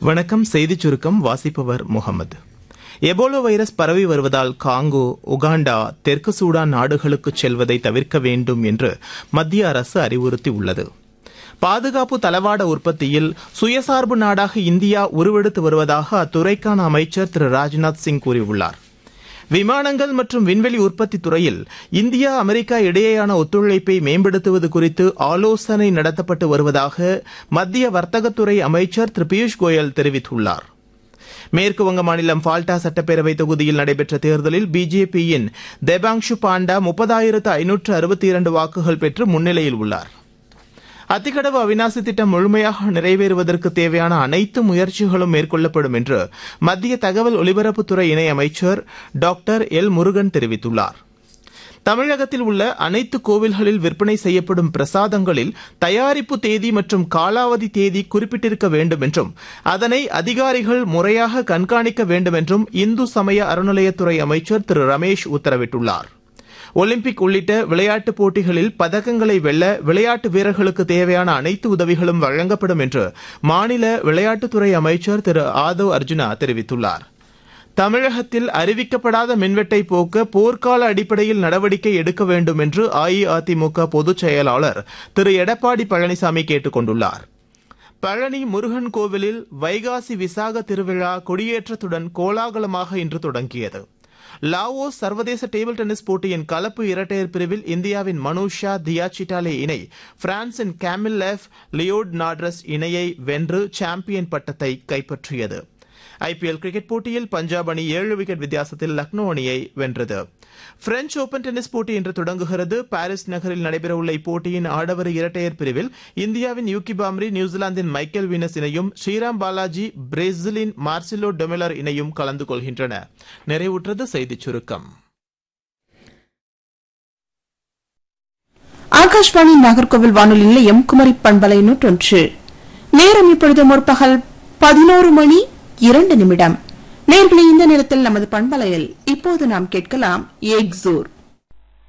வணக்கம் செய்திச் சுருக்கம் வாசிப்பவர் முகமது எபோலா வைரஸ் பரவி வருவதால் காங்கோ உகாண்டா தெற்கு சூடான் நாடுகளுக்கு செல்வதை தவிர்க்க வேண்டும் என்று மத்திய அரசு அறிவுறுத்தியுள்ளது பாதுகாப்பு தளவாட உற்பத்தியில் சுயசார்பு நாடாக இந்தியா உருவெடுத்து வருவதாக அத்துறைக்கான அமைச்சர் திரு ராஜ்நாத் சிங் கூறியுள்ளார் விமானங்கள் மற்றும் விண்வெளி உற்பத்தி துறையில் இந்தியா அமெரிக்கா இடையேயான ஒத்துழைப்பை மேம்படுத்துவது குறித்து ஆலோசனை நடத்தப்பட்டு வருவதாக மத்திய வர்த்தகத்துறை அமைச்சர் திரு பியூஷ் கோயல் தெரிவித்துள்ளார் மேற்குவங்க மாநிலம் ஃபால்டா சட்டப்பேரவை தொகுதியில் நடைபெற்ற தேர்தலில் பிஜேபியின் தேபாங்ஷு பாண்டா முப்பதாயிரத்து ஐநூற்று அறுபத்தி இரண்டு வாக்குகள் பெற்று முன்னிலையில் உள்ளார் அத்திக்கடவு அவினாசி திட்டம் முழுமையாக நிறைவேறுவதற்கு தேவையான அனைத்து முயற்சிகளும் மேற்கொள்ளப்படும் என்று மத்திய தகவல் ஒலிபரப்புத்துறை இணை அமைச்சர் டாக்டர் எல் முருகன் தெரிவித்துள்ளார் தமிழகத்தில் உள்ள அனைத்து கோவில்களில் விற்பனை செய்யப்படும் பிரசாதங்களில் தயாரிப்பு தேதி மற்றும் காலாவதி தேதி குறிப்பிட்டிருக்க வேண்டும் என்றும் அதனை அதிகாரிகள் முறையாக கண்காணிக்க வேண்டும் என்றும் இந்து சமய அறநிலையத்துறை அமைச்சர் திரு ரமேஷ் உத்தரவிட்டுள்ளார் ஒலிம்பிக் உள்ளிட்ட விளையாட்டுப் போட்டிகளில் பதக்கங்களை வெல்ல விளையாட்டு வீரர்களுக்கு தேவையான அனைத்து உதவிகளும் வழங்கப்படும் என்று மாநில விளையாட்டுத்துறை அமைச்சர் திரு ஆதவ் அர்ஜுனா தெரிவித்துள்ளார் தமிழகத்தில் அறிவிக்கப்படாத மின்வெட்டை போக்க போர்க்கால அடிப்படையில் நடவடிக்கை எடுக்க வேண்டும் என்று அஇஅதிமுக பொதுச் செயலாளர் திரு எடப்பாடி பழனிசாமி கேட்டுக் கொண்டுள்ளார் பழனி முருகன் கோவிலில் வைகாசி விசாக திருவிழா கொடியேற்றத்துடன் கோலாகலமாக இன்று தொடங்கியது லாவோஸ் சர்வதேச டேபிள் டென்னிஸ் போட்டியின் கலப்பு இரட்டையர் பிரிவில் இந்தியாவின் மனுஷா தியா சிட்டாலே இணை பிரான்சின் கேமில் லியோட் நாட்ரஸ் இணையை வென்று சாம்பியன் பட்டத்தை கைப்பற்றியது ஐபிஎல் கிரிக்கெட் போட்டியில் பஞ்சாப் அணி ஏழு விக்கெட் வித்தியாசத்தில் லக்னோ அணியை வென்றது பிரெஞ்ச் ஓபன் டென்னிஸ் போட்டி இன்று தொடங்குகிறது பாரிஸ் நகரில் நடைபெறவுள்ள இப்போட்டியின் ஆடவர் இரட்டையர் பிரிவில் இந்தியாவின் யூகி பாம்ரி நியூசிலாந்தின் மைக்கேல் வீனஸ் இணையும் ஸ்ரீராம் பாலாஜி பிரேசிலின் மார்சிலோ டொமெலர் இணையும் கலந்து கொள்கின்றன நிறைவுற்றது செய்திச் சுருக்கம் ஆகாஷ்வாணி நாகர்கோவில் வானொலி நிலையம் குமரி பண்பலை நூற்றொன்று நேரம் இப்பொழுது முற்பகல் பதினோரு மணி இரண்டு நிமிடம் நேர்களை இந்த நேரத்தில் நமது பண்பலையில் இப்போது நாம் கேட்கலாம் எக்ஸூர்